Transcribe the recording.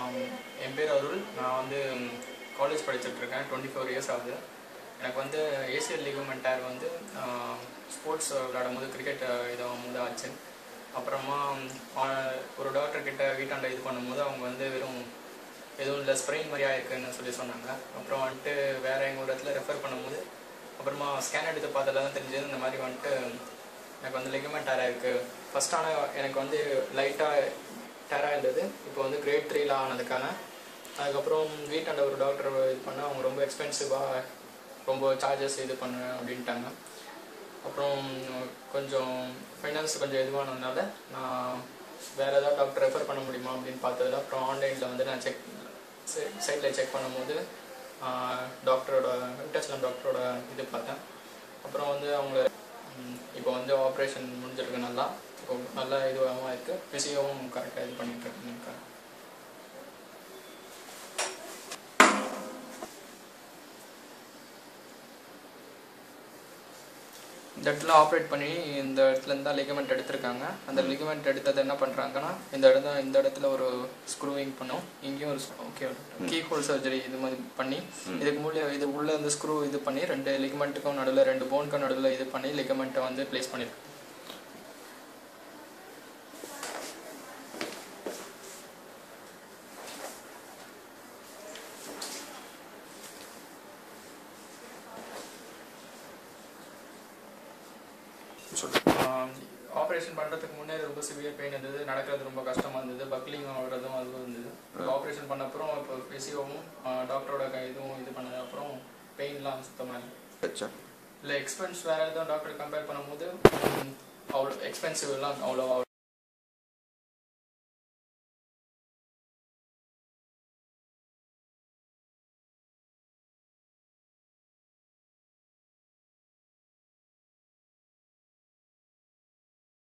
என் பேர் அருள் நான் வந்து காலேஜ் படிச்சுட்டு இருக்கேன் டுவெண்ட்டி ஃபோர் இயர்ஸ் ஆகுது எனக்கு வந்து ஏசியல் லிகமெண்ட் டயர் வந்து ஸ்போர்ட்ஸ் விளையாடும் போது கிரிக்கெட் இதை வந்து ஆச்சு அப்புறமா ஆஹ், ஒரு டாக்டர் கிட்ட வீட்டாண்ட இது பண்ணும்போது அவங்க வந்து வெறும் எதுவும் இல்லை ஸ்ப்ரெயின் மாதிரி ஆயிருக்குன்னு சொல்லி சொன்னாங்க அப்புறம் வந்துட்டு வேற எங்கள் இடத்துல ரெஃபர் பண்ணும்போது அப்புறமா ஸ்கேன் எடுத்து பார்த்ததுல தான் தெரிஞ்சது இந்த மாதிரி வந்துட்டு எனக்கு வந்து லிகமெண்ட் டேராக இருக்குது ஃபர்ஸ்ட் ஆனால் எனக்கு வந்து லைட்டாக டேராக இருந்தது இப்போ வந்து கிரேட் த்ரீல ஆனதுக்கான அதுக்கப்புறம் வீட்டாண்ட ஒரு டாக்டர் இது பண்ண அவங்க ரொம்ப எக்ஸ்பென்சிவாக ரொம்ப சார்ஜஸ் இது பண்ணு அப்படின்ட்டாங்க அப்புறம் கொஞ்சம் ஃபைனான்ஸ் கொஞ்சம் இதுவானதுனால நான் வேறு ஏதாவது டாக்டர் ரெஃபர் பண்ண முடியுமா அப்படின்னு பார்த்ததுல அப்புறம் ஆன்லைனில் வந்து நான் செக் சைட்டில் செக் பண்ணும்போது டாக்டரோட வெங்கடேஸ்வரம் டாக்டரோட இது பார்த்தேன் அப்புறம் வந்து அவங்க ம், இப்போ வந்து ஆப்ரேஷன் முடிஞ்சிருக்கு நல்லா இப்போ நல்லா இதுவாகவும் இருக்குது ஃபிசியோவும் கரெக்டாக இது பண்ணிட்டு இருக்கேன் இந்த இடத்துல ஆப்ரேட் பண்ணி இந்த இடத்துல இருந்தா லிகமெண்ட் எடுத்திருக்காங்க அந்த லிகமெண்ட் எடுத்தது என்ன பண்ணுறாங்கன்னா இந்த இடத்துல இந்த இடத்துல ஒரு ஸ்க்ரூவிங் பண்ணும் இங்கேயும் ஒரு ஓகே கீ ஹோல் சர்ஜரி இது மாதிரி பண்ணி இதுக்கு மூலிய இது உள்ள இந்த ஸ்க்ரூ இது பண்ணி ரெண்டு லிகமெண்ட்டுக்கும் நடுவில் ரெண்டு போனுக்கும் நடுவில் இது பண்ணி லிகமெண்ட்டை வந்து ப்ளேஸ் பண்ணிருக்கு ஆப்ரேஷன் பண்ணுறதுக்கு முன்னே ரொம்ப சிவியர் பெயின் இருந்தது நடக்கிறது ரொம்ப கஷ்டமாக இருந்தது பக்லிங் ஆகுறதும் அதுவும் இருந்தது ஆப்ரேஷன் பண்ண அப்புறம் இப்போ ஃபிசியோவும் டாக்டரோட இதுவும் இது பண்ணது அப்புறம் பெயின்லாம் சுத்தமாக இல்லை சரி இல்லை எக்ஸ்பென்ஸ் வேறு எதுவும் டாக்டர் கம்பேர் பண்ணும்போது ம், அவ்வளோ எக்ஸ்பென்சிவ் எல்லாம் அவ்வளோ